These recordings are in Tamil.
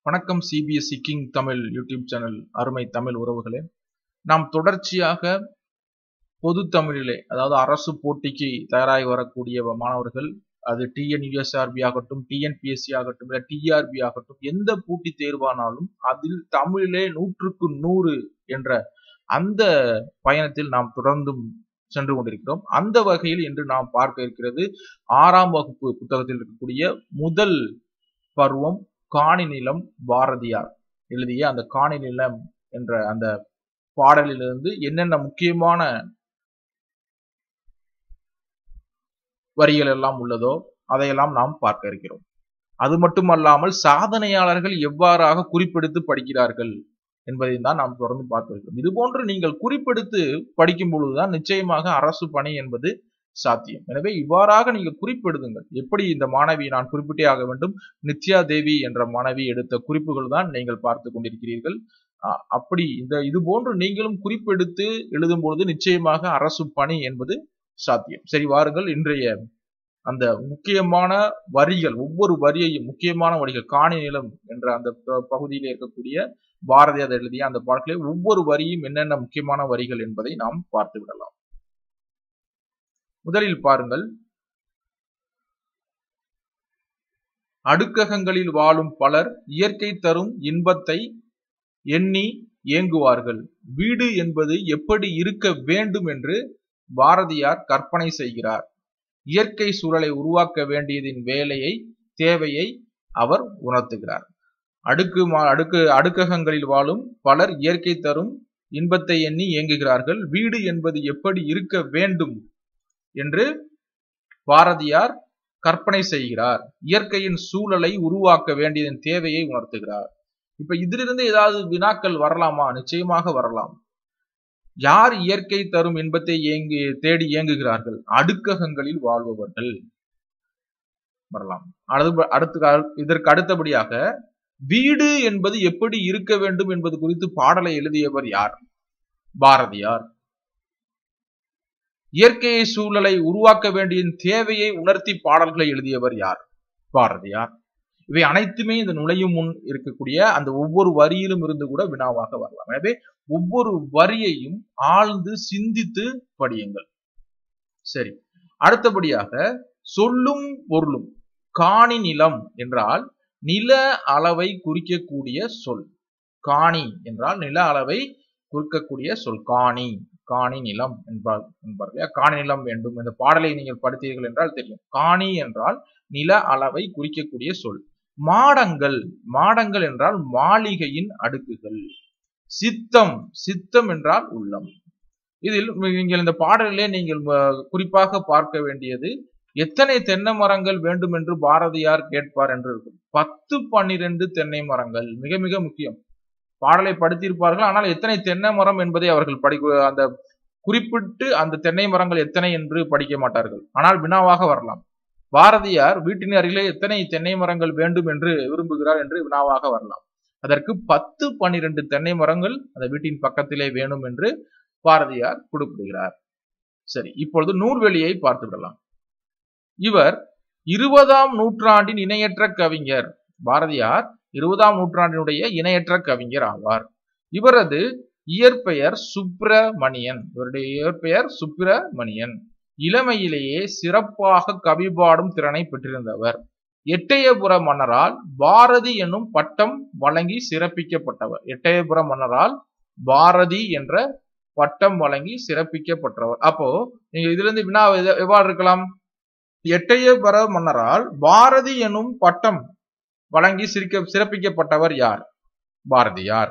வணக்கம் CBSE king Tamil YouTube channel அருமை தமிழ் உறவுகளே நாம் தொடர்ச்சியாக பொது தமிழிலே அதாவது அரசு போட்டிக்கு தயாராகி வரக்கூடிய மாணவர்கள் அது டிஎன்யூஎஸ்ஆர்பி ஆகட்டும் டிஎன்பிஎஸ்சி ஆகட்டும் இல்லை டிஆர்பி ஆகட்டும் எந்த போட்டி தேர்வானாலும் அதில் தமிழிலே நூற்றுக்கு நூறு என்ற அந்த பயணத்தில் நாம் தொடர்ந்தும் சென்று கொண்டிருக்கிறோம் அந்த வகையில் இன்று நாம் பார்க்க இருக்கிறது ஆறாம் வகுப்பு புத்தகத்தில் இருக்கக்கூடிய முதல் பருவம் காணி நிலம் பாரதியார் எழுதிய அந்த காணி நிலம் என்ற அந்த பாடலிலிருந்து என்னென்ன முக்கியமான வரிகள் எல்லாம் உள்ளதோ அதையெல்லாம் நாம் பார்க்க இருக்கிறோம் அது மட்டுமல்லாமல் சாதனையாளர்கள் எவ்வாறாக குறிப்பெடுத்து படிக்கிறார்கள் என்பதை தான் நாம் தொடர்ந்து பார்க்க இருக்கிறோம் இது போன்று நீங்கள் குறிப்பெடுத்து படிக்கும் பொழுதுதான் நிச்சயமாக அரசு பணி என்பது சாத்தியம் எனவே இவ்வாறாக நீங்கள் குறிப்பெடுதுங்கள் எப்படி இந்த மாணவி நான் குறிப்பிட்டே ஆக வேண்டும் நித்யா தேவி என்ற மாணவி எடுத்த குறிப்புகள் தான் நீங்கள் பார்த்து கொண்டிருக்கிறீர்கள் அப்படி இந்த இது போன்று நீங்களும் குறிப்பெடுத்து எழுதும் பொழுது நிச்சயமாக அரசு பணி என்பது சாத்தியம் சரி வாருங்கள் இன்றைய அந்த முக்கியமான வரிகள் ஒவ்வொரு வரியையும் முக்கியமான வரிகள் காணி நிலம் என்ற அந்த பகுதியில் இருக்கக்கூடிய பாரதியார் எழுதிய அந்த பாடத்திலே ஒவ்வொரு வரியும் என்னென்ன முக்கியமான வரிகள் என்பதை நாம் பார்த்து விடலாம் முதலில் பாருங்கள் அடுக்ககங்களில் வாழும் பலர் இயற்கை தரும் இன்பத்தை எண்ணி ஏங்குவார்கள் வீடு என்பது எப்படி இருக்க வேண்டும் என்று பாரதியார் கற்பனை செய்கிறார் இயற்கை சூழலை உருவாக்க வேண்டியதின் வேலையை தேவையை அவர் உணர்த்துகிறார் அடுக்கு அடுக்கு அடுக்ககங்களில் வாழும் பலர் இயற்கை தரும் இன்பத்தை எண்ணி இயங்குகிறார்கள் வீடு என்பது எப்படி இருக்க வேண்டும் என்று பாரதியார் கற்பனை செய்கிறார் இயற்கையின் சூழலை உருவாக்க வேண்டியதன் தேவையை உணர்த்துகிறார் இப்ப இதிலிருந்து ஏதாவது வினாக்கள் வரலாமா நிச்சயமாக வரலாம் யார் இயற்கை தரும் இன்பத்தை ஏங்கி தேடி இயங்குகிறார்கள் அடுக்ககங்களில் வாழ்பவர்கள் வரலாம் அடுத்து இதற்கு அடுத்தபடியாக வீடு என்பது எப்படி இருக்க வேண்டும் என்பது குறித்து பாடலை எழுதியவர் யார் பாரதியார் இயற்கையை சூழலை உருவாக்க வேண்டிய தேவையை உணர்த்தி பாடல்களை எழுதியவர் யார் பாரதியார் இவை அனைத்துமே இந்த நுழையும் முன் இருக்கக்கூடிய அந்த ஒவ்வொரு வரியிலும் இருந்து கூட வினாவாக வரலாம் எனவே ஒவ்வொரு வரியையும் ஆழ்ந்து சிந்தித்து படியுங்கள் சரி அடுத்தபடியாக சொல்லும் பொருளும் காணி நிலம் என்றால் நில அளவை குறிக்கக்கூடிய சொல் காணி என்றால் நில அளவை குறிக்கக்கூடிய சொல் காணி காணி நிலம் என்பார் என்பார்கள் காணி நிலம் வேண்டும் இந்த பாடலை நீங்கள் படித்தீர்கள் என்றால் தெரியும் காணி என்றால் நில அளவை குறிக்கக்கூடிய சொல் மாடங்கள் மாடங்கள் என்றால் மாளிகையின் அடுக்குகள் சித்தம் சித்தம் என்றால் உள்ளம் இதில் நீங்கள் இந்த பாடலிலே நீங்கள் குறிப்பாக பார்க்க வேண்டியது எத்தனை தென்னை மரங்கள் வேண்டும் என்று பாரதியார் கேட்பார் என்று இருக்கும் பத்து பன்னிரண்டு தென்னை மரங்கள் மிக மிக முக்கியம் பாடலை படித்திருப்பார்கள் ஆனால் எத்தனை தென்னை மரம் என்பதை அவர்கள் படி அந்த குறிப்பிட்டு அந்த தென்னை மரங்கள் எத்தனை என்று படிக்க மாட்டார்கள் ஆனால் வினாவாக வரலாம் பாரதியார் வீட்டின் அருகிலே எத்தனை தென்னை மரங்கள் வேண்டும் என்று விரும்புகிறார் என்று வினாவாக வரலாம் அதற்கு பத்து பன்னிரண்டு தென்னை மரங்கள் அந்த வீட்டின் பக்கத்திலே வேணும் என்று பாரதியார் குறிப்பிடுகிறார் சரி இப்பொழுது நூல்வெளியை பார்த்து விடலாம் இவர் இருபதாம் நூற்றாண்டின் இணையற்ற கவிஞர் பாரதியார் இருபதாம் நூற்றாண்டினுடைய இணையற்ற கவிஞர் ஆவார் இவரது இயற்பெயர் சுப்பிரமணியன் இவருடைய இயற்பெயர் சுப்பிரமணியன் இளமையிலேயே சிறப்பாக கவி பாடும் திறனை பெற்றிருந்தவர் எட்டயபுர மன்னரால் பாரதி என்னும் பட்டம் வழங்கி சிறப்பிக்கப்பட்டவர் எட்டயபுர மன்னரால் பாரதி என்ற பட்டம் வழங்கி சிறப்பிக்கப்பட்டவர் அப்போ நீங்க இதுல இருந்து வினா எவ்வாறு இருக்கலாம் எட்டயபுர மன்னரால் பாரதி எனும் பட்டம் வழங்கி சிரிக்க சிறப்பிக்கப்பட்டவர் யார் பாரதியார்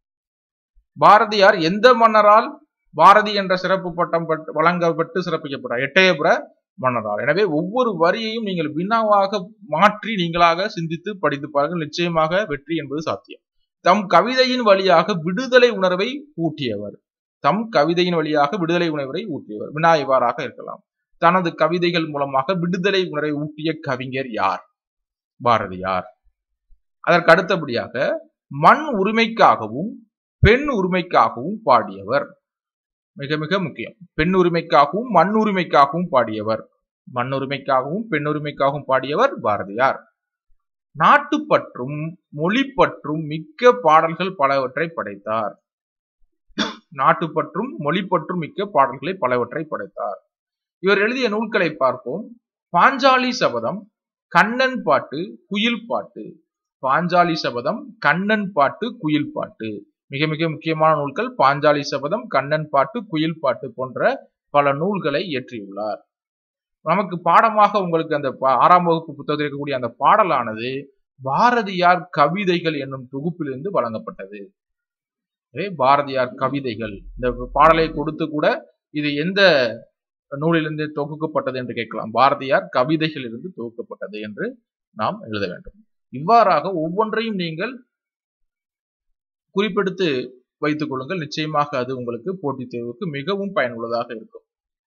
பாரதியார் எந்த மன்னரால் பாரதி என்ற சிறப்பு பட்டம் வழங்கப்பட்டு சிறப்பிக்கப்பட்டார் எட்டயபுர மன்னரால் எனவே ஒவ்வொரு வரியையும் நீங்கள் வினாவாக மாற்றி நீங்களாக சிந்தித்து படித்து பாருங்கள் நிச்சயமாக வெற்றி என்பது சாத்தியம் தம் கவிதையின் வழியாக விடுதலை உணர்வை ஊட்டியவர் தம் கவிதையின் வழியாக விடுதலை உணர்வை ஊட்டியவர் வினா இவ்வாறாக இருக்கலாம் தனது கவிதைகள் மூலமாக விடுதலை உணர்வை ஊட்டிய கவிஞர் யார் பாரதியார் அதற்கு அடுத்தபடியாக மண் உரிமைக்காகவும் பெண் உரிமைக்காகவும் பாடியவர் மிக மிக முக்கியம் பெண் உரிமைக்காகவும் மண் உரிமைக்காகவும் பாடியவர் மண் உரிமைக்காகவும் பெண் உரிமைக்காகவும் பாடியவர் பாரதியார் நாட்டுப்பற்றும் மொழிப்பற்றும் மிக்க பாடல்கள் பலவற்றை படைத்தார் நாட்டுப்பற்றும் மொழிப்பற்றும் மிக்க பாடல்களை பலவற்றை படைத்தார் இவர் எழுதிய நூல்களை பார்ப்போம் பாஞ்சாலி சபதம் கண்ணன் பாட்டு குயில் பாட்டு பாஞ்சாலி சபதம் கண்ணன் பாட்டு குயில் பாட்டு மிக மிக முக்கியமான நூல்கள் பாஞ்சாலி சபதம் கண்ணன் பாட்டு குயில் பாட்டு போன்ற பல நூல்களை இயற்றியுள்ளார் நமக்கு பாடமாக உங்களுக்கு அந்த ஆறாம் வகுப்பு புத்தகத்தில் இருக்கக்கூடிய அந்த பாடலானது பாரதியார் கவிதைகள் என்னும் தொகுப்பிலிருந்து வழங்கப்பட்டது பாரதியார் கவிதைகள் இந்த பாடலை கொடுத்து கூட இது எந்த நூலிலிருந்து தொகுக்கப்பட்டது என்று கேட்கலாம் பாரதியார் கவிதைகள் இருந்து தொகுக்கப்பட்டது என்று நாம் எழுத வேண்டும் இவ்வாறாக ஒவ்வொன்றையும் நீங்கள் குறிப்பெடுத்து வைத்துக் கொள்ளுங்கள் நிச்சயமாக அது உங்களுக்கு போட்டித் தேர்வுக்கு மிகவும் பயனுள்ளதாக இருக்கும்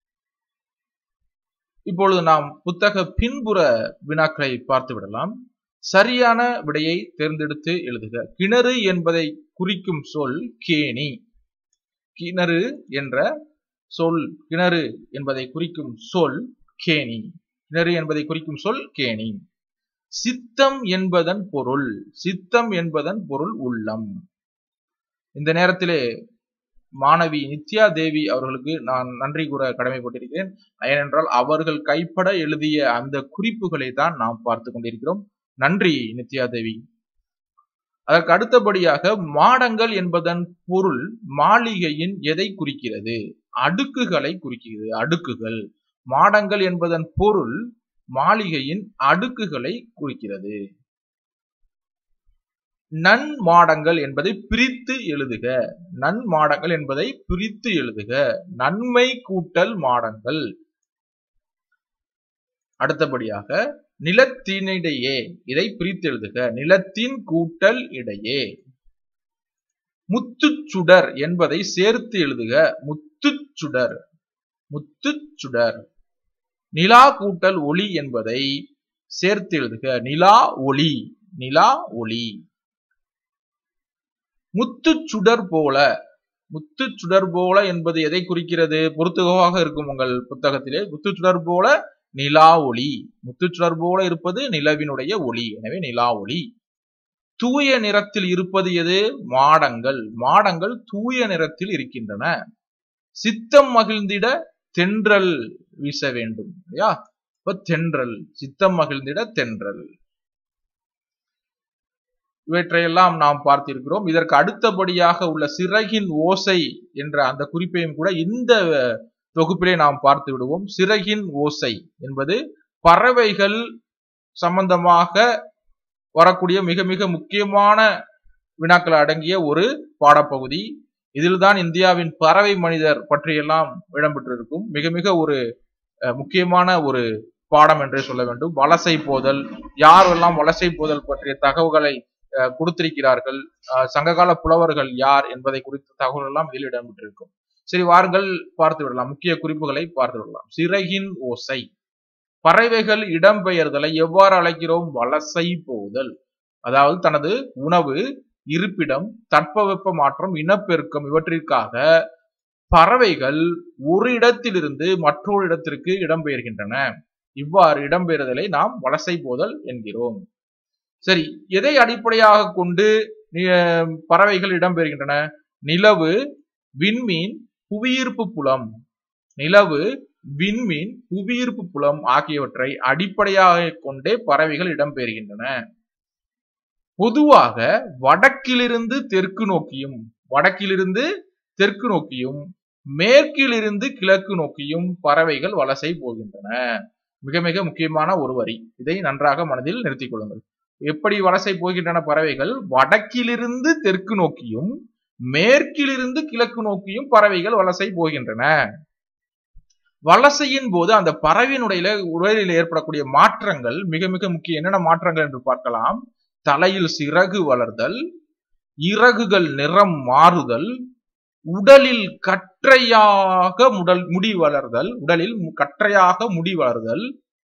இப்பொழுது நாம் புத்தக பின்புற வினாக்களை பார்த்து விடலாம் சரியான விடையை தேர்ந்தெடுத்து எழுதுக கிணறு என்பதை குறிக்கும் சொல் கேணி கிணறு என்ற சொல் கிணறு என்பதை குறிக்கும் சொல் கேணி கிணறு என்பதை குறிக்கும் சொல் கேணி சித்தம் என்பதன் பொருள் சித்தம் என்பதன் பொருள் உள்ளம் இந்த நேரத்திலே மாணவி நித்யா தேவி அவர்களுக்கு நான் நன்றி கூற கடமைப்பட்டிருக்கிறேன் ஏனென்றால் அவர்கள் கைப்பட எழுதிய அந்த குறிப்புகளை தான் நாம் பார்த்து கொண்டிருக்கிறோம் நன்றி நித்யா தேவி அதற்கு அடுத்தபடியாக மாடங்கள் என்பதன் பொருள் மாளிகையின் எதை குறிக்கிறது அடுக்குகளை குறிக்கிறது அடுக்குகள் மாடங்கள் என்பதன் பொருள் மாளிகையின் அடுக்குகளை குறிக்கிறது நன்மாடங்கள் என்பதை பிரித்து எழுதுக நன்மாடங்கள் என்பதை பிரித்து எழுதுக நன்மை கூட்டல் மாடங்கள் அடுத்தபடியாக நிலத்தினிடையே இதை பிரித்து எழுதுக நிலத்தின் கூட்டல் இடையே முத்துச்சுடர் என்பதை சேர்த்து எழுதுக முத்துச்சுடர் முத்துச்சுடர் நிலா கூட்டல் ஒளி என்பதை சேர்த்து எழுதுக நிலா ஒளி நிலா ஒளி முத்துச்சுடர் போல முத்துச்சுடர் போல என்பது எதை குறிக்கிறது பொருத்துகவாக இருக்கும் உங்கள் புத்தகத்திலே முத்துச்சுடர் போல நிலா ஒளி முத்துச்சுடர் போல இருப்பது நிலவினுடைய ஒளி எனவே நிலா ஒளி தூய நிறத்தில் இருப்பது எது மாடங்கள் மாடங்கள் தூய நிறத்தில் இருக்கின்றன சித்தம் மகிழ்ந்திட தென்றல் வீச வேண்டும் இல்லையா இப்ப தென்றல் சித்தம் மகிழ்ந்திட தென்றல் இவற்றையெல்லாம் நாம் பார்த்திருக்கிறோம் இதற்கு அடுத்தபடியாக உள்ள சிறகின் ஓசை என்ற அந்த குறிப்பையும் கூட இந்த தொகுப்பிலே நாம் பார்த்து விடுவோம் சிறகின் ஓசை என்பது பறவைகள் சம்பந்தமாக வரக்கூடிய மிக மிக முக்கியமான வினாக்கள் அடங்கிய ஒரு பாடப்பகுதி இதில்தான் இந்தியாவின் பறவை மனிதர் பற்றியெல்லாம் இடம்பெற்றிருக்கும் மிக மிக ஒரு முக்கியமான ஒரு பாடம் என்றே சொல்ல வேண்டும் வலசை போதல் யாரெல்லாம் வலசை போதல் பற்றிய தகவல்களை கொடுத்திருக்கிறார்கள் சங்ககால புலவர்கள் யார் என்பதை குறித்த தகவல் எல்லாம் இதில் இடம்பெற்றிருக்கும் சரி வாருங்கள் பார்த்து விடலாம் முக்கிய குறிப்புகளை பார்த்து விடலாம் சிறகின் ஓசை பறவைகள் இடம்பெயர்தலை எவ்வாறு அழைக்கிறோம் வலசை போதல் அதாவது தனது உணவு இருப்பிடம் தட்பவெப்ப மாற்றம் இனப்பெருக்கம் இவற்றிற்காக பறவைகள் ஒரு இடத்திலிருந்து மற்றொரு இடத்திற்கு இடம்பெயர்கின்றன இவ்வாறு இடம்பெயர்தலை நாம் வலசை போதல் என்கிறோம் சரி எதை அடிப்படையாக கொண்டு பறவைகள் இடம்பெறுகின்றன நிலவு விண்மீன் புவியீர்ப்பு புலம் நிலவு விண்மீன் புவியீர்ப்பு புலம் ஆகியவற்றை அடிப்படையாக கொண்டே பறவைகள் இடம்பெறுகின்றன பொதுவாக வடக்கிலிருந்து தெற்கு நோக்கியும் வடக்கிலிருந்து தெற்கு நோக்கியும் மேற்கிலிருந்து கிழக்கு நோக்கியும் பறவைகள் வலசை போகின்றன மிக மிக முக்கியமான ஒரு வரி இதை நன்றாக மனதில் நிறுத்திக் கொள்ளுங்கள் எப்படி வலசை போகின்றன பறவைகள் வடக்கிலிருந்து தெற்கு நோக்கியும் மேற்கிலிருந்து கிழக்கு நோக்கியும் பறவைகள் வலசை போகின்றன வலசையின் போது அந்த பறவையினுடைய உடலில் ஏற்படக்கூடிய மாற்றங்கள் மிக மிக முக்கிய என்னென்ன மாற்றங்கள் என்று பார்க்கலாம் தலையில் சிறகு வளர்தல் இறகுகள் நிறம் மாறுதல் உடலில் கற்றையாக முடல் முடி வளர்தல் உடலில் கற்றையாக முடி வளர்தல்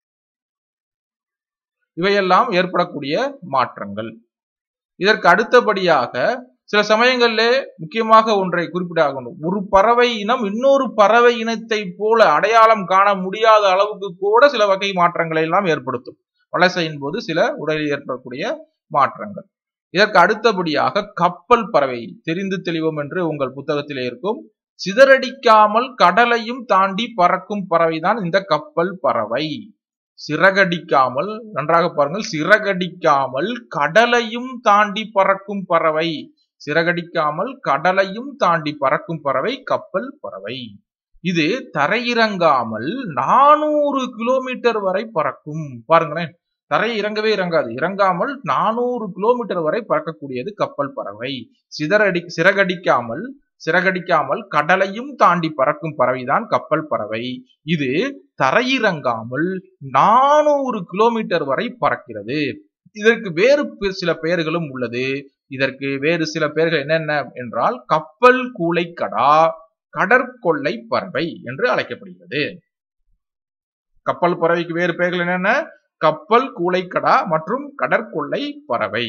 இவையெல்லாம் ஏற்படக்கூடிய மாற்றங்கள் இதற்கு அடுத்தபடியாக சில சமயங்களிலே முக்கியமாக ஒன்றை குறிப்பிடாகணும் ஒரு பறவை இனம் இன்னொரு பறவை இனத்தை போல அடையாளம் காண முடியாத அளவுக்கு கூட சில வகை மாற்றங்களை எல்லாம் ஏற்படுத்தும் வலசையின் போது சில உடலில் ஏற்படக்கூடிய மாற்றங்கள் இதற்கு அடுத்தபடியாக கப்பல் பறவை தெரிந்து தெளிவோம் என்று உங்கள் புத்தகத்திலே இருக்கும் சிதறடிக்காமல் கடலையும் தாண்டி பறக்கும் பறவைதான் இந்த கப்பல் பறவை சிறகடிக்காமல் நன்றாக பாருங்கள் சிறகடிக்காமல் கடலையும் தாண்டி பறக்கும் பறவை சிறகடிக்காமல் கடலையும் தாண்டி பறக்கும் பறவை கப்பல் பறவை இது தரையிறங்காமல் நானூறு கிலோமீட்டர் வரை பறக்கும் பாருங்களேன் தரை இறங்கவே இறங்காது இறங்காமல் நானூறு கிலோமீட்டர் வரை பறக்கக்கூடியது கப்பல் பறவை சிதறடி சிறகடிக்காமல் சிறகடிக்காமல் கடலையும் தாண்டி பறக்கும் பறவைதான் கப்பல் பறவை இது தரையிறங்காமல் நானூறு கிலோமீட்டர் வரை பறக்கிறது இதற்கு வேறு சில பெயர்களும் உள்ளது இதற்கு வேறு சில பெயர்கள் என்னென்ன என்றால் கப்பல் கூளைக்கடா கடற்கொள்ளை பறவை என்று அழைக்கப்படுகிறது கப்பல் பறவைக்கு வேறு பெயர்கள் என்னென்ன கப்பல் கூளைக்கடா மற்றும் கடற்கொள்ளை பறவை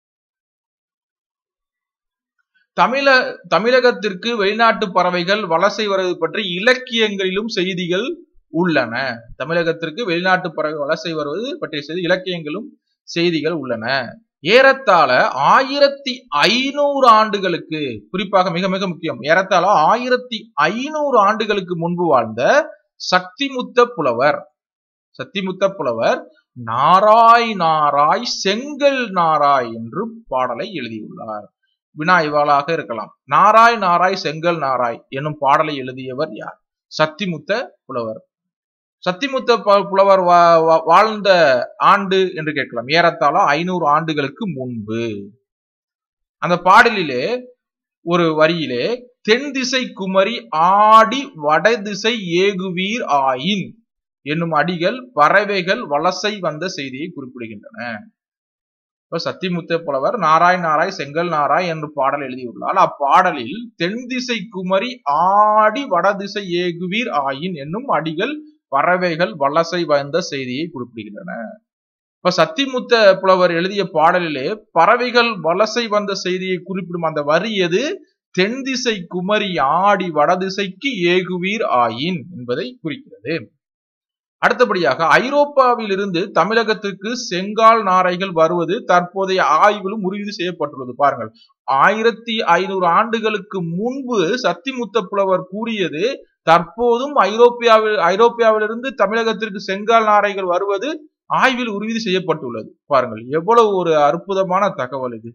தமிழ தமிழகத்திற்கு வெளிநாட்டு பறவைகள் வலசை வருவது பற்றி இலக்கியங்களிலும் செய்திகள் உள்ளன தமிழகத்திற்கு வெளிநாட்டு பறவை வலசை வருவது பற்றிய செய்தி இலக்கியங்களும் செய்திகள் உள்ளன ஏறத்தாழ ஆயிரத்தி ஐநூறு ஆண்டுகளுக்கு குறிப்பாக மிக மிக முக்கியம் ஏறத்தாழ ஆயிரத்தி ஐநூறு ஆண்டுகளுக்கு முன்பு வாழ்ந்த சக்திமுத்த புலவர் சத்திமுத்த புலவர் நாராய் நாராய் செங்கல் நாராய் என்று பாடலை எழுதியுள்ளார் வினா இவாளாக இருக்கலாம் நாராய் நாராய் செங்கல் நாராய் என்னும் பாடலை எழுதியவர் யார் சத்திமுத்த புலவர் சத்திமுத்த புலவர் வாழ்ந்த ஆண்டு என்று கேட்கலாம் ஏறத்தாழ ஐநூறு ஆண்டுகளுக்கு முன்பு அந்த பாடலிலே ஒரு வரியிலே தென் திசை குமரி ஆடி வடதிசை ஏகுவீர் ஆயின் என்னும் அடிகள் பறவைகள் வலசை வந்த செய்தியை குறிப்பிடுகின்றன இப்ப சத்திமுத்த புலவர் நாராய் நாராய் செங்கல் நாராய் என்று பாடல் எழுதியுள்ளார் அப்பாடலில் தென் திசை குமரி ஆடி வடதிசை ஏகுவீர் ஆயின் என்னும் அடிகள் பறவைகள் வலசை வந்த செய்தியை குறிப்பிடுகின்றன இப்ப சத்திமுத்த புலவர் எழுதிய பாடலிலே பறவைகள் வலசை வந்த செய்தியை குறிப்பிடும் அந்த வரி எது தென் திசை குமரி ஆடி வடதிசைக்கு ஏகுவீர் ஆயின் என்பதை குறிக்கிறது அடுத்தபடியாக ஐரோப்பாவில் இருந்து தமிழகத்திற்கு செங்கால் நாரைகள் வருவது தற்போதைய ஆய்விலும் உறுதி செய்யப்பட்டுள்ளது பாருங்கள் ஆயிரத்தி ஐநூறு ஆண்டுகளுக்கு முன்பு சத்திமுத்த புலவர் கூறியது தற்போதும் ஐரோப்பியாவில் ஐரோப்பியாவிலிருந்து தமிழகத்திற்கு செங்கால் நாரைகள் வருவது ஆய்வில் உறுதி செய்யப்பட்டுள்ளது பாருங்கள் எவ்வளவு ஒரு அற்புதமான தகவல் இது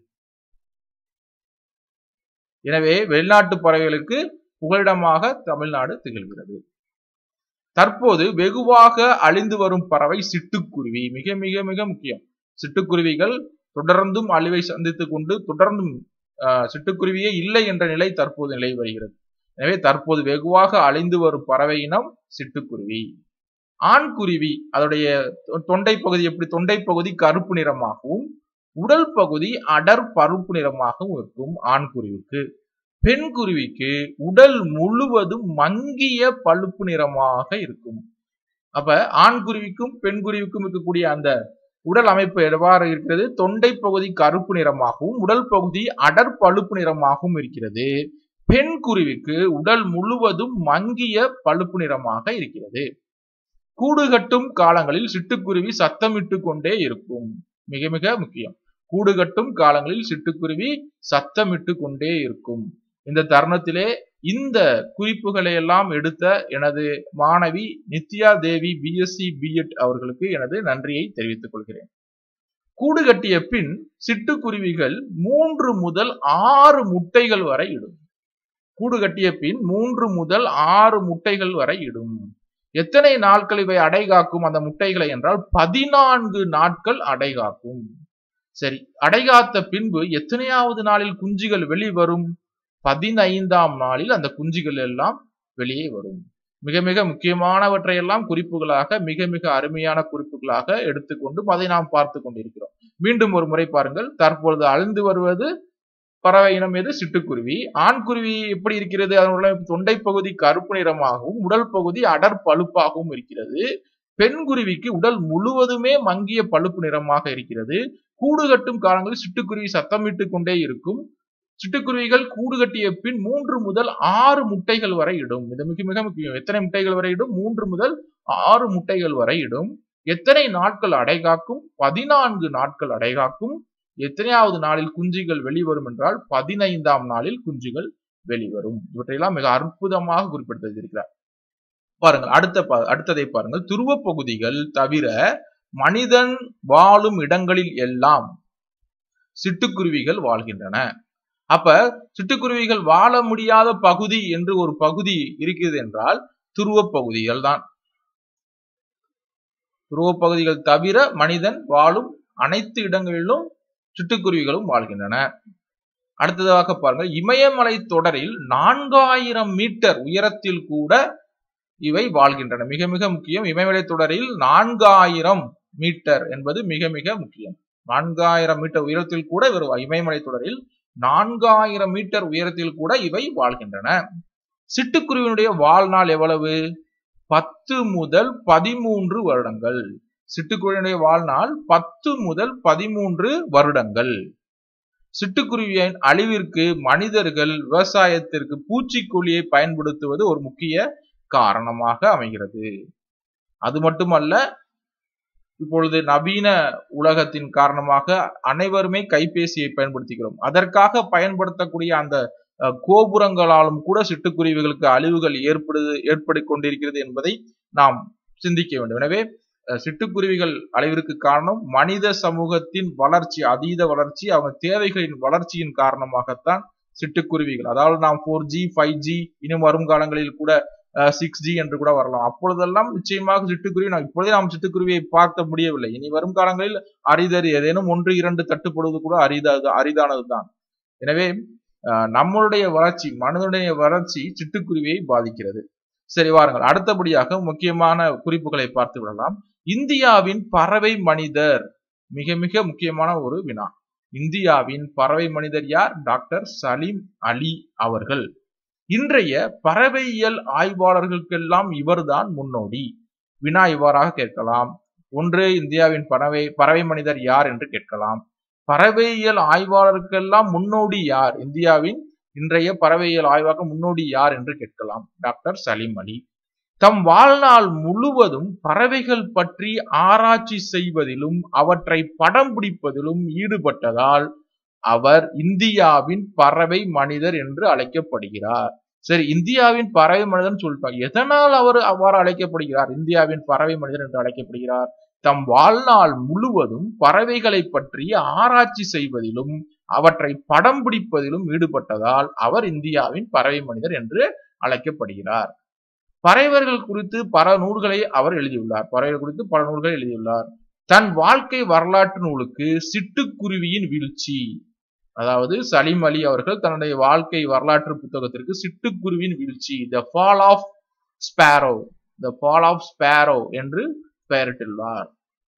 எனவே வெளிநாட்டு பறவைகளுக்கு புகலிடமாக தமிழ்நாடு திகழ்கிறது தற்போது வெகுவாக அழிந்து வரும் பறவை சிட்டுக்குருவி மிக மிக மிக முக்கியம் சிட்டுக்குருவிகள் தொடர்ந்தும் அழிவை சந்தித்துக் கொண்டு தொடர்ந்தும் சிட்டுக்குருவியே இல்லை என்ற நிலை தற்போது நிலை வருகிறது எனவே தற்போது வெகுவாக அழிந்து வரும் பறவை இனம் சிட்டுக்குருவி ஆண் குருவி அதோடைய தொண்டை பகுதி எப்படி தொண்டை பகுதி கருப்பு நிறமாகவும் உடல் பகுதி அடர் பருப்பு நிறமாகவும் இருக்கும் ஆண் குருவிக்கு பெண் குருவிக்கு உடல் முழுவதும் மங்கிய பழுப்பு நிறமாக இருக்கும் அப்ப ஆண் குருவிக்கும் பெண் குருவிக்கும் இருக்கக்கூடிய அந்த உடல் அமைப்பு எவ்வாறு இருக்கிறது தொண்டை பகுதி கருப்பு நிறமாகவும் உடல் பகுதி அடர் பழுப்பு நிறமாகவும் இருக்கிறது பெண் குருவிக்கு உடல் முழுவதும் மங்கிய பழுப்பு நிறமாக இருக்கிறது கூடு கட்டும் காலங்களில் சிட்டுக்குருவி சத்தமிட்டு கொண்டே இருக்கும் மிக மிக முக்கியம் கூடு கட்டும் காலங்களில் சிட்டுக்குருவி சத்தமிட்டு கொண்டே இருக்கும் இந்த தருணத்திலே இந்த குறிப்புகளை எல்லாம் எடுத்த எனது மாணவி நித்யா தேவி பிஎஸ்சி பிஎட் அவர்களுக்கு எனது நன்றியை தெரிவித்துக் கொள்கிறேன் கூடு கட்டிய பின் சிட்டுக்குருவிகள் மூன்று முதல் ஆறு முட்டைகள் வரை இடும் கூடு கட்டிய பின் மூன்று முதல் ஆறு முட்டைகள் வரை இடும் எத்தனை நாட்கள் இவை அடை காக்கும் அந்த முட்டைகளை என்றால் பதினான்கு நாட்கள் அடை காக்கும் சரி அடைகாத்த பின்பு எத்தனையாவது நாளில் குஞ்சுகள் வெளிவரும் பதினைந்தாம் நாளில் அந்த குஞ்சுகள் எல்லாம் வெளியே வரும் மிக மிக முக்கியமானவற்றை எல்லாம் குறிப்புகளாக மிக மிக அருமையான குறிப்புகளாக எடுத்துக்கொண்டு அதை நாம் பார்த்து கொண்டிருக்கிறோம் மீண்டும் ஒரு முறை பாருங்கள் தற்பொழுது அழிந்து வருவது பறவை இனம் எது சிட்டுக்குருவி ஆண் குருவி எப்படி இருக்கிறது அதனுடைய தொண்டை பகுதி கருப்பு நிறமாகவும் உடல் பகுதி அடர் பழுப்பாகவும் இருக்கிறது பெண் குருவிக்கு உடல் முழுவதுமே மங்கிய பழுப்பு நிறமாக இருக்கிறது கூடு கட்டும் காலங்களில் சிட்டுக்குருவி சத்தமிட்டு கொண்டே இருக்கும் சிட்டுக்குருவிகள் கூடு கட்டிய பின் மூன்று முதல் ஆறு முட்டைகள் வரை இடும் இது மிக மிக முக்கியம் எத்தனை முட்டைகள் வரை இடும் மூன்று முதல் ஆறு முட்டைகள் வரை இடும் எத்தனை நாட்கள் அடைகாக்கும் பதினான்கு நாட்கள் அடைகாக்கும் எத்தனையாவது நாளில் குஞ்சுகள் வெளிவரும் என்றால் பதினைந்தாம் நாளில் குஞ்சுகள் வெளிவரும் இவற்றையெல்லாம் மிக அற்புதமாக குறிப்பிட்டிருக்கிறார் பாருங்கள் அடுத்த அடுத்ததை பாருங்கள் துருவ பகுதிகள் தவிர மனிதன் வாழும் இடங்களில் எல்லாம் சிட்டுக்குருவிகள் வாழ்கின்றன அப்ப சிட்டுக்குருவிகள் வாழ முடியாத பகுதி என்று ஒரு பகுதி இருக்கிறது என்றால் துருவ பகுதிகள் தான் துருவ பகுதிகள் தவிர மனிதன் வாழும் அனைத்து இடங்களிலும் சிட்டுக்குருவிகளும் வாழ்கின்றன அடுத்ததாக பாருங்கள் இமயமலை தொடரில் நான்காயிரம் மீட்டர் உயரத்தில் கூட இவை வாழ்கின்றன மிக மிக முக்கியம் இமயமலை தொடரில் நான்காயிரம் மீட்டர் என்பது மிக மிக முக்கியம் நான்காயிரம் மீட்டர் உயரத்தில் கூட இவர் இமயமலை தொடரில் நான்காயிரம் மீட்டர் உயரத்தில் கூட இவை வாழ்கின்றன சிட்டுக்குருவினுடைய வாழ்நாள் எவ்வளவு பத்து முதல் பதிமூன்று வருடங்கள் சிட்டுக்குருவினுடைய வாழ்நாள் பத்து முதல் பதிமூன்று வருடங்கள் சிட்டுக்குருவியின் அழிவிற்கு மனிதர்கள் விவசாயத்திற்கு பூச்சிக்கொல்லியை பயன்படுத்துவது ஒரு முக்கிய காரணமாக அமைகிறது அது மட்டுமல்ல இப்பொழுது நவீன உலகத்தின் காரணமாக அனைவருமே கைபேசியை பயன்படுத்துகிறோம் அதற்காக பயன்படுத்தக்கூடிய அந்த கோபுரங்களாலும் கூட சிட்டுக்குருவிகளுக்கு அழிவுகள் ஏற்படு ஏற்படு கொண்டிருக்கிறது என்பதை நாம் சிந்திக்க வேண்டும் எனவே சிட்டுக்குருவிகள் அழிவிற்கு காரணம் மனித சமூகத்தின் வளர்ச்சி அதீத வளர்ச்சி அவங்க தேவைகளின் வளர்ச்சியின் காரணமாகத்தான் சிட்டுக்குருவிகள் அதாவது நாம் ஃபோர் ஜி ஃபைவ் ஜி இன்னும் வரும் காலங்களில் கூட சிக்ஸ் ஜி என்று கூட வரலாம் அப்பொழுதெல்லாம் நிச்சயமாக சிட்டுக்குருவி நாம் இப்பொழுதே நாம் சிட்டுக்குருவியை பார்க்க முடியவில்லை இனி வரும் காலங்களில் அரிதறி ஏதேனும் ஒன்று இரண்டு தட்டுப்படுவது கூட அரிதா அரிதானதுதான் எனவே நம்மளுடைய வளர்ச்சி மனிதனுடைய வளர்ச்சி சிட்டுக்குருவியை பாதிக்கிறது சரி வாருங்கள் அடுத்தபடியாக முக்கியமான குறிப்புகளை பார்த்து விடலாம் இந்தியாவின் பறவை மனிதர் மிக மிக முக்கியமான ஒரு வினா இந்தியாவின் பறவை மனிதர் யார் டாக்டர் சலீம் அலி அவர்கள் இன்றைய பறவையியல் ஆய்வாளர்களுக்கெல்லாம் இவர்தான் முன்னோடி வினா இவ்வாறாக கேட்கலாம் ஒன்று இந்தியாவின் பறவை பறவை மனிதர் யார் என்று கேட்கலாம் பறவையியல் ஆய்வாளருக்கெல்லாம் முன்னோடி யார் இந்தியாவின் இன்றைய பறவையியல் ஆய்வாக முன்னோடி யார் என்று கேட்கலாம் டாக்டர் சலீம் அலி தம் வாழ்நாள் முழுவதும் பறவைகள் பற்றி ஆராய்ச்சி செய்வதிலும் அவற்றை படம் பிடிப்பதிலும் ஈடுபட்டதால் அவர் இந்தியாவின் பறவை மனிதர் என்று அழைக்கப்படுகிறார் சரி இந்தியாவின் பறவை மனிதன் சொல்லிட்டாங்க எதனால் அவர் அவ்வாறு அழைக்கப்படுகிறார் இந்தியாவின் பறவை மனிதர் என்று அழைக்கப்படுகிறார் தம் வாழ்நாள் முழுவதும் பறவைகளை பற்றி ஆராய்ச்சி செய்வதிலும் அவற்றை படம் பிடிப்பதிலும் ஈடுபட்டதால் அவர் இந்தியாவின் பறவை மனிதர் என்று அழைக்கப்படுகிறார் பறவைகள் குறித்து பல நூல்களை அவர் எழுதியுள்ளார் பறவைகள் குறித்து பல நூல்களை எழுதியுள்ளார் தன் வாழ்க்கை வரலாற்று நூலுக்கு சிட்டுக்குருவியின் வீழ்ச்சி அதாவது சலீம் அலி அவர்கள் தன்னுடைய வாழ்க்கை வரலாற்று புத்தகத்திற்கு சிட்டுக்குருவின் வீழ்ச்சி the fall of sparrow the fall of sparrow என்று பெயரிட்டுள்ளார்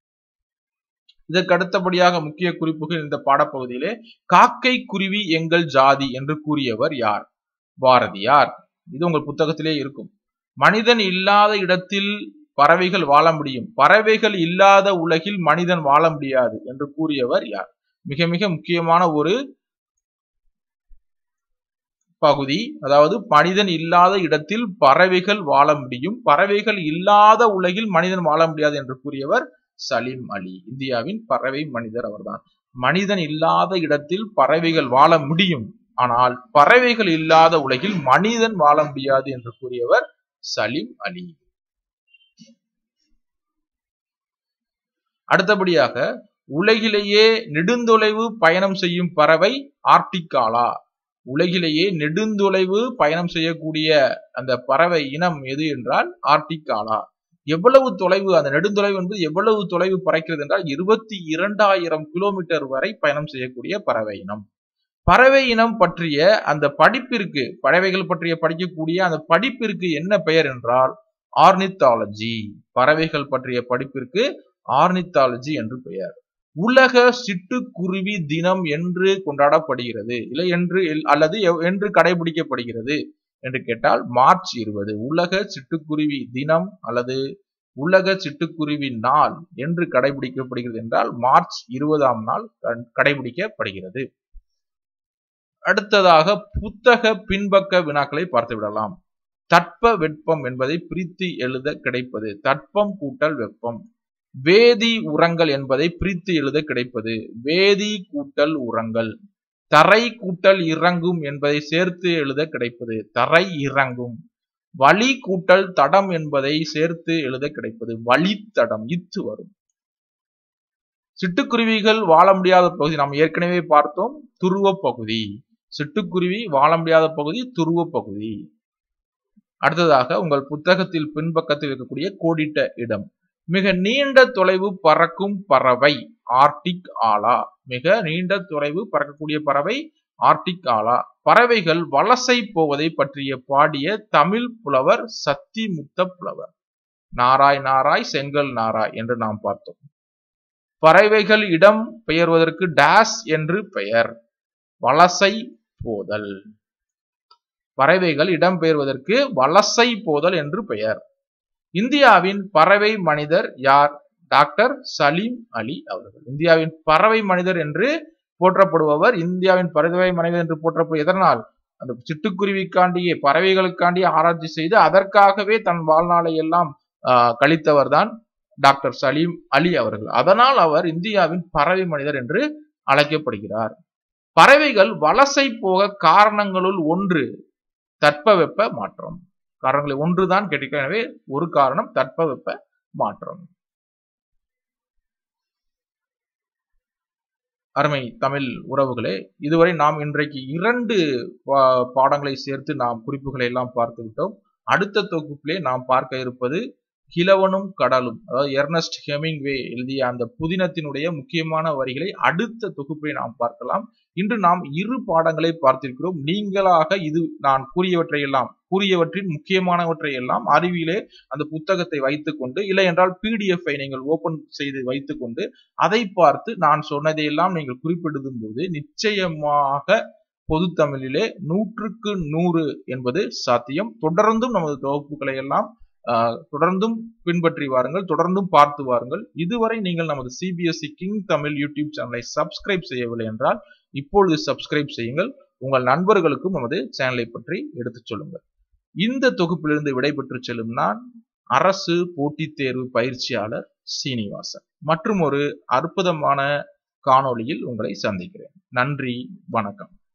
இதற்கு அடுத்தபடியாக முக்கிய குறிப்புகள் இந்த பாடப்பகுதியிலே காக்கை குருவி எங்கள் ஜாதி என்று கூறியவர் யார் பாரதியார் இது உங்கள் புத்தகத்திலே இருக்கும் மனிதன் இல்லாத இடத்தில் பறவைகள் வாழ முடியும் பறவைகள் இல்லாத உலகில் மனிதன் வாழ முடியாது என்று கூறியவர் யார் மிக மிக முக்கியமான ஒரு பகுதி அதாவது மனிதன் இல்லாத இடத்தில் பறவைகள் வாழ முடியும் பறவைகள் இல்லாத உலகில் மனிதன் வாழ முடியாது என்று கூறியவர் சலீம் அலி இந்தியாவின் பறவை மனிதர் அவர்தான் மனிதன் இல்லாத இடத்தில் பறவைகள் வாழ முடியும் ஆனால் பறவைகள் இல்லாத உலகில் மனிதன் வாழ முடியாது என்று கூறியவர் சலீம் அலி அடுத்தபடியாக உலகிலேயே நெடுந்தொலைவு பயணம் செய்யும் பறவை ஆர்டிகாலா உலகிலேயே நெடுந்தொலைவு பயணம் செய்யக்கூடிய அந்த பறவை இனம் எது என்றால் ஆர்டிகாலா எவ்வளவு தொலைவு அந்த நெடுந்தொலைவு என்பது எவ்வளவு தொலைவு பறக்கிறது என்றால் இருபத்தி இரண்டாயிரம் கிலோமீட்டர் வரை பயணம் செய்யக்கூடிய பறவை இனம் பறவை இனம் பற்றிய அந்த படிப்பிற்கு பறவைகள் பற்றிய படிக்கக்கூடிய அந்த படிப்பிற்கு என்ன பெயர் என்றால் ஆர்னித்தாலஜி பறவைகள் பற்றிய படிப்பிற்கு ஆர்னித்தாலஜி என்று பெயர் உலக சிட்டுக்குருவி தினம் என்று கொண்டாடப்படுகிறது இல்லை என்று அல்லது என்று கடைபிடிக்கப்படுகிறது என்று கேட்டால் மார்ச் இருபது உலக சிட்டுக்குருவி தினம் அல்லது உலக சிட்டுக்குருவி நாள் என்று கடைபிடிக்கப்படுகிறது என்றால் மார்ச் இருபதாம் நாள் கடைபிடிக்கப்படுகிறது அடுத்ததாக புத்தக பின்பக்க வினாக்களை பார்த்து விடலாம் தட்ப வெப்பம் என்பதை பிரித்து எழுத கிடைப்பது தட்பம் கூட்டல் வெப்பம் வேதி உரங்கள் என்பதை பிரித்து எழுத கிடைப்பது வேதி கூட்டல் உரங்கள் தரை கூட்டல் இறங்கும் என்பதை சேர்த்து எழுத கிடைப்பது தரை இறங்கும் வழி கூட்டல் தடம் என்பதை சேர்த்து எழுத கிடைப்பது வழித்தடம் இத்து வரும் சிட்டுக்குருவிகள் வாழ முடியாத பகுதி நாம் ஏற்கனவே பார்த்தோம் துருவ பகுதி சிட்டுக்குருவி வாழ முடியாத பகுதி துருவ பகுதி அடுத்ததாக உங்கள் புத்தகத்தில் பின்பக்கத்தில் இருக்கக்கூடிய கோடிட்ட இடம் மிக நீண்ட தொலைவு பறக்கும் பறவை ஆர்டிக் ஆலா மிக நீண்ட தொலைவு பறக்கக்கூடிய பறவை ஆர்டிக் ஆலா பறவைகள் வலசை போவதை பற்றிய பாடிய தமிழ் புலவர் சத்திமுத்த புலவர் நாராய் நாராய் செங்கல் நாராய் என்று நாம் பார்த்தோம் பறவைகள் இடம் பெயர்வதற்கு டேஸ் என்று பெயர் வலசை போதல் பறவைகள் இடம் பெயர்வதற்கு வலசை போதல் என்று பெயர் இந்தியாவின் பறவை மனிதர் யார் டாக்டர் சலீம் அலி அவர்கள் இந்தியாவின் பறவை மனிதர் என்று போற்றப்படுபவர் இந்தியாவின் பறவை மனிதர் என்று போற்றப்படும் எதனால் அந்த சிட்டுக்குருவிக்காண்டியே பறவைகளுக்காண்டியே ஆராய்ச்சி செய்து அதற்காகவே தன் வாழ்நாளை எல்லாம் கழித்தவர் தான் டாக்டர் சலீம் அலி அவர்கள் அதனால் அவர் இந்தியாவின் பறவை மனிதர் என்று அழைக்கப்படுகிறார் பறவைகள் வலசை போக காரணங்களுள் ஒன்று தட்பவெப்ப மாற்றம் காரணங்களில் ஒன்றுதான் கிடைக்கும் எனவே ஒரு காரணம் தட்பவெப்ப மாற்றம் அருமை தமிழ் உறவுகளே இதுவரை நாம் இன்றைக்கு இரண்டு பாடங்களை சேர்த்து நாம் குறிப்புகளை எல்லாம் பார்த்து விட்டோம் அடுத்த தொகுப்பிலே நாம் பார்க்க இருப்பது கிழவனும் கடலும் அதாவது எர்னஸ்ட் ஹெமிங்வே எழுதிய அந்த புதினத்தினுடைய முக்கியமான வரிகளை அடுத்த தொகுப்பை நாம் பார்க்கலாம் இன்று நாம் இரு பாடங்களை பார்த்திருக்கிறோம் நீங்களாக இது நான் கூறியவற்றை எல்லாம் கூறியவற்றின் முக்கியமானவற்றை எல்லாம் அறிவியலே அந்த புத்தகத்தை வைத்துக்கொண்டு இல்லை என்றால் பிடிஎஃப் நீங்கள் ஓபன் செய்து வைத்துக்கொண்டு அதை பார்த்து நான் சொன்னதையெல்லாம் நீங்கள் குறிப்பிடும் போது நிச்சயமாக பொது தமிழிலே நூற்றுக்கு நூறு என்பது சாத்தியம் தொடர்ந்தும் நமது தொகுப்புகளை எல்லாம் தொடர்ந்தும் பின்பற்றி வாருங்கள் தொடர்ந்தும் பார்த்து வாருங்கள் இதுவரை நீங்கள் நமது சிபிஎஸ்இ கிங் தமிழ் யூடியூப் சேனலை சப்ஸ்கிரைப் செய்யவில்லை என்றால் இப்பொழுது சப்ஸ்கிரைப் செய்யுங்கள் உங்கள் நண்பர்களுக்கும் நமது சேனலை பற்றி எடுத்துச் சொல்லுங்கள் இந்த தொகுப்பிலிருந்து விடைபெற்று செல்லும் நான் அரசு போட்டித் தேர்வு பயிற்சியாளர் சீனிவாசன் மற்றும் ஒரு அற்புதமான காணொளியில் உங்களை சந்திக்கிறேன் நன்றி வணக்கம்